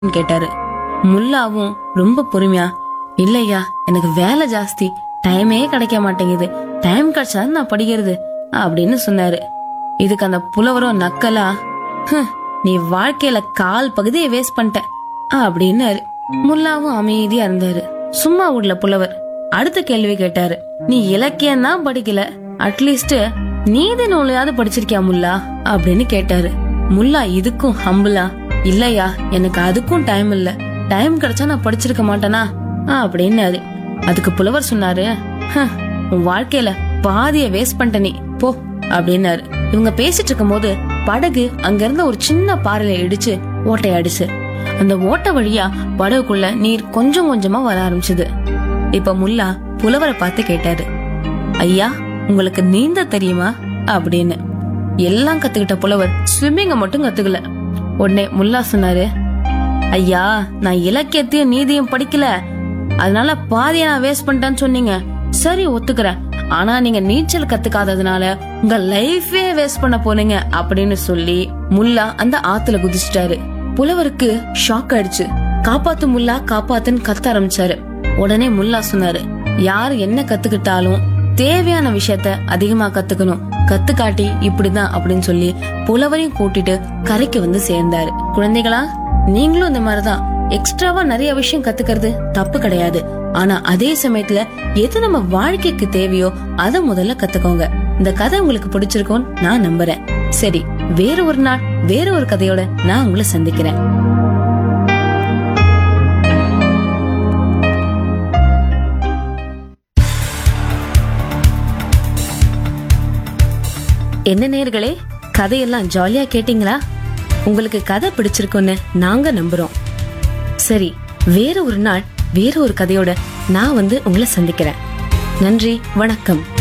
கேட்டாரு முல்லாவும் ரொம்ப பொறுமையா இல்லையா எனக்கு வேலை ஜாஸ்தி டைமே கிடைக்க மாட்டேங்குது டைம் கிடைச்சா நான் படிக்கிறது அப்படின்னு சொன்னாரு இதுக்கு அந்த புலவரும் நக்கலா "ஹம், நீ வாழ்க்கையில கால் பகுதியை வேஸ்ட் பண்ணிட்ட அப்படின்னாரு முல்லாவும் அமைதியா இருந்தாரு சும்மா விடல புலவர் அடுத்த கேள்வி கேட்டாரு நீ இலக்கியம் தான் படிக்கல அட்லீஸ்ட் நீதி நூலையாவது படிச்சிருக்கியா முல்லா அப்படின்னு கேட்டாரு முல்லா இதுக்கும் ஹம்புலா இல்லையா எனக்கு அதுக்கும் டைம் இல்ல டைம் கிடைச்சா நான் படிச்சிருக்க மாட்டேனா அப்படின்னாரு அதுக்கு புலவர் சொன்னாரு "ஹம், உன் வாழ்க்கையில பாதிய வேஸ்ட் பண்ணிட்ட நீ போ அப்படின்னாரு இவங்க பேசிட்டு இருக்கும்போது படகு அங்க இருந்த ஒரு சின்ன பாறையில இடிச்சு ஓட்டை அடிச்சு அந்த ஓட்டை வழியா படகுக்குள்ள நீர் கொஞ்சம் கொஞ்சமா வர ஆரம்பிச்சது இப்ப முல்லா புலவரை பார்த்து கேட்டாரு ஐயா உங்களுக்கு நீந்த தெரியுமா அப்படின்னு எல்லாம் கத்துக்கிட்ட புலவர் ஸ்விம்மிங்க மட்டும் கத்துக்கல உடனே முல்லா சொன்னாரு ஐயா நான் இலக்கியத்தையும் நீதியும் படிக்கல அதனால பாதிய நான் வேஸ்ட் பண்ணிட்டேன்னு சொன்னீங்க சரி ஒத்துக்கிறேன் ஆனா நீங்க நீச்சல் கத்துக்காததுனால உங்க லைஃபே வேஸ்ட் பண்ண போனீங்க அப்படின்னு சொல்லி முல்லா அந்த ஆத்துல குதிச்சிட்டாரு புலவருக்கு ஷாக் ஆயிடுச்சு காப்பாத்து முல்லா காப்பாத்துன்னு கத்த ஆரம்பிச்சாரு உடனே முல்லா சொன்னாரு யார் என்ன கத்துக்கிட்டாலும் தேவையான விஷயத்த அதிகமா கத்துக்கணும் கத்துக்காட்டி இப்படிதான் அப்படின்னு சொல்லி புலவரையும் கூட்டிட்டு கரைக்கு வந்து சேர்ந்தாரு குழந்தைகளா நீங்களும் இந்த மாதிரிதான் எக்ஸ்ட்ராவா நிறைய விஷயம் கத்துக்கிறது தப்பு கிடையாது ஆனா அதே சமயத்துல எது நம்ம வாழ்க்கைக்கு தேவையோ அத முதல்ல கத்துக்கோங்க இந்த கதை உங்களுக்கு பிடிச்சிருக்கும்னு நான் நம்புறேன் சரி வேற ஒரு நாள் வேற ஒரு கதையோட நான் உங்களை சந்திக்கிறேன் என்ன நேர்களே கதையெல்லாம் ஜாலியா கேட்டீங்களா உங்களுக்கு கதை பிடிச்சிருக்குன்னு நாங்க நம்புறோம் சரி வேற ஒரு நாள் வேற ஒரு கதையோட நான் வந்து உங்களை சந்திக்கிறேன் நன்றி வணக்கம்